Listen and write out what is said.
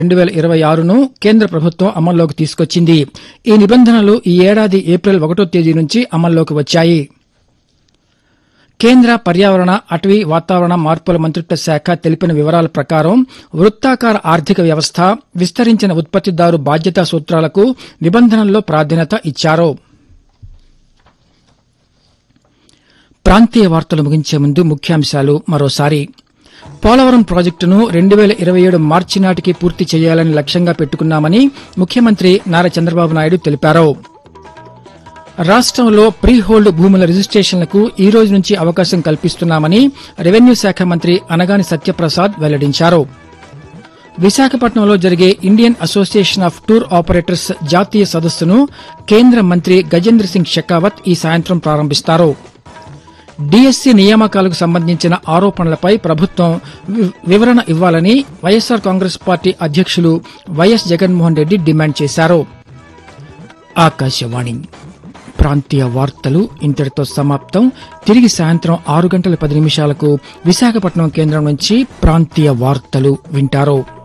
రెండు వేల ఇరవై ఆరును కేంద్ర ప్రభుత్వం అమల్లోకి తీసుకొచ్చింది ఈ నిబంధనలు ఈ ఏడాది ఏప్రిల్ ఒకటో తేదీ నుంచి అమల్లోకి వచ్చాయి కేంద్ర పర్యావరణ అటవీ వాతావరణ మార్పుల మంత్రిత్వ శాఖ తెలిపిన వివరాల ప్రకారం వృత్తాకార ఆర్థిక వ్యవస్థ విస్తరించిన ఉత్పత్తిదారు బాధ్యతా సూత్రాలకు నిబంధనల్లో ప్రాధాన్యత ఇచ్చారు ప్రాంతీయ వార్తలు ముగించే ముందు ముఖ్యాంశాలు మరోసారి పోలవరం ప్రాజెక్టును రెండు వేల ఇరవై ఏడు మార్చి నాటికి పూర్తి చేయాలని లక్ష్యంగా పెట్టుకున్నామని ముఖ్యమంత్రి నారా చంద్రబాబు నాయుడు తెలిపారు రాష్ట్రంలో ప్రీ హోల్డ్ భూముల రిజిస్ట్రేషన్లకు ఈ రోజు నుంచి అవకాశం కల్పిస్తున్నామని రెవెన్యూ శాఖ మంత్రి అనగాని సత్యప్రసాద్ వెల్లడించారు విశాఖపట్నంలో జరిగే Indian association of tour operators జాతీయ సదస్సును కేంద్ర మంత్రి గజేంద్ర సింగ్ షెకావత్ ఈ సాయంత్రం ప్రారంభిస్తారు డీఎస్సీ నియామకాలకు సంబంధించిన ఆరోపణలపై ప్రభుత్వం వి- వివరణ ఇవ్వాలని వైఎస్సార్ కాంగ్రెస్ పార్టీ అధ్యక్షులు వైఎస్ జగన్మోహన్ రెడ్డి డిమాండ్ చేశారు ఆకాశవాణి ప్రాంతీయ వార్తలు ఇంతటితో సమాప్తం తిరిగి సాయంత్రం ఆరు గంటల పది నిమిషాలకు విశాఖపట్నం కేంద్రం నుంచి ప్రాంతీయ వార్తలు వింటారు